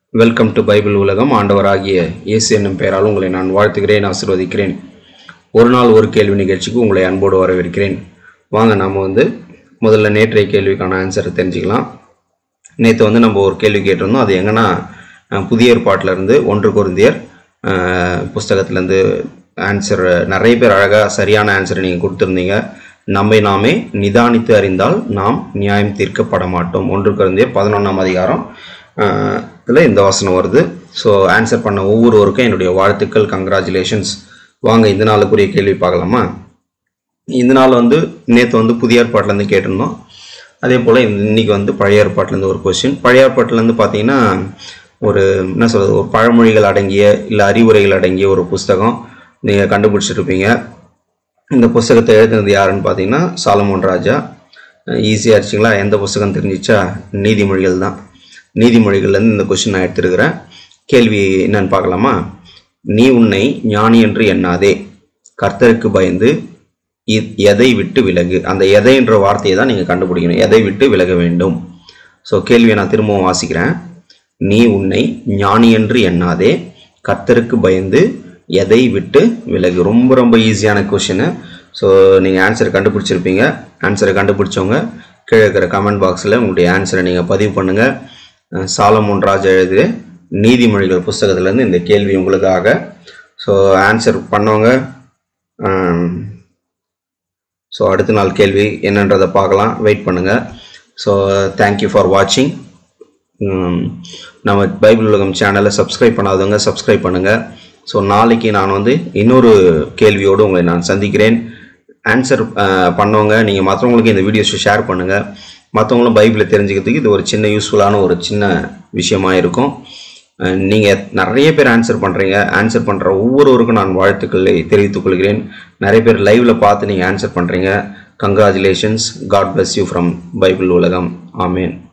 welcome to Bible உலகம் ஆண்டவராகிய இயேசு என்னும் பெயரால் உங்களை நான் வாழ்த்துகிறேன் ஆசீர்வதிக்கிறேன் ஒரு நாள் ஒரு கேள்வி நிகழ்ச்சிக்கு உங்களை அன்போடு வரவேற்கிறேன் வாங்க நாம் வந்து முதல்ல நேற்றைய கேள்விக்கான ஆன்சரை தெரிஞ்சுக்கலாம் நேற்று வந்து நம்ம ஒரு கேள்வி கேட்டிருந்தோம் அது எங்கன்னா அஹ், புதிய ஏற்பாட்டில் இருந்து ஒன்று குருந்தியர் புஸ்தகத்துலேருந்து ஆன்சர் நிறைய பேர் அழகாக சரியான ஆன்சரை நீங்கள் கொடுத்துருந்தீங்க நம்மை நாமே நிதானித்து அறிந்தால் நாம் நியாயம் தீர்க்கப்பட மாட்டோம் ஒன்று குருந்தியர் பதினொன்றாம் அதிகாரம் இதில் இந்த வசனம் வருது ஸோ ஆன்சர் பண்ண ஒவ்வொருவருக்கும் என்னுடைய வாழ்த்துக்கள் கங்க்ராச்சுலேஷன்ஸ் வாங்க இந்த நாளுக்குரிய கேள்வி பார்க்கலாமா இந்த நாள் வந்து நேற்று வந்து புதிய ஏற்பாட்டிலேருந்து கேட்டிருந்தோம் அதே போல் இன்னைக்கு வந்து பழைய ஏற்பாட்டிலேருந்து ஒரு கொஸ்டின் பழைய ஏற்பாட்டிலேருந்து பார்த்தீங்கன்னா ஒரு என்ன சொல்கிறது ஒரு பழமொழிகள் அடங்கிய இல்லை அறிவுரைகள் அடங்கிய ஒரு புஸ்தகம் நீங்கள் கண்டுபிடிச்சிருப்பீங்க இந்த புஸ்தகத்தை எழுதினது யாருன்னு பார்த்தீங்கன்னா சாலமோன் ராஜா ஈஸியாக இருந்துச்சுங்களா எந்த புஸ்தகம் தெரிஞ்சிச்சா நீதிமொழிகள் தான் நீதிமொழிகள்லேருந்து இந்த கொஸ்டின் நான் எடுத்திருக்கிறேன் கேள்வி என்னன்னு பார்க்கலாமா நீ உன்னை ஞானி என்று எண்ணாதே கர்த்தருக்கு பயந்து இ- எதை விட்டு விலகு அந்த எதைன்ற வார்த்தையை தான் நீங்கள் கண்டுபிடிக்கணும் எதை விட்டு விலக வேண்டும் ஸோ கேள்வியை நான் திரும்பவும் வாசிக்கிறேன் நீ உன்னை ஞானி என்று எண்ணாதே கர்த்தருக்கு பயந்து எதை விட்டு விலகு ரொம்ப ரொம்ப ஈஸியான கொஷினு ஸோ நீங்கள் ஆன்சரை கண்டுபிடிச்சிருப்பீங்க ஆன்சரை கண்டுபிடிச்சவங்க கீழே இருக்கிற கமெண்ட் பாக்ஸில் உங்களுடைய ஆன்சரை நீங்கள் பதிவு பண்ணுங்கள் சாலமோன் ராஜா எழுதிய நீதிமொழிகள் புஸ்தகத்திலேருந்து இந்த கேள்வி உங்களுக்காக ஸோ ஆன்சர் பண்ணவங்க ஸோ அடுத்த நாள் கேள்வி என்னன்றதை பார்க்கலாம் வெயிட் பண்ணுங்கள் ஸோ தேங்க்யூ ஃபார் வாட்சிங் நம்ம பைபிள் உலகம் சேனலை சப்ஸ்கிரைப் பண்ணாதவங்க சப்ஸ்கிரைப் பண்ணுங்கள் ஸோ நாளைக்கு நான் வந்து இன்னொரு கேள்வியோடு உங்களை நான் சந்திக்கிறேன் ஆன்சர் பண்ணவங்க நீங்கள் மற்றவங்களுக்கு இந்த வீடியோஸை ஷேர் பண்ணுங்கள் மற்றவங்களும் பைபிளை தெரிஞ்சுக்கிறதுக்கு இது ஒரு சின்ன யூஸ்ஃபுல்லான ஒரு சின்ன விஷயமா இருக்கும் நீங்கள் நிறைய பேர் ஆன்சர் பண்ணுறீங்க ஆன்சர் பண்ணுற ஒவ்வொருவருக்கும் நான் வாழ்த்துக்களை தெரிவித்துக் கொள்கிறேன் நிறைய பேர் லைவ்ல பார்த்து நீங்கள் ஆன்சர் பண்ணுறீங்க congratulations god bless you from Bible உலகம் ஆமேன்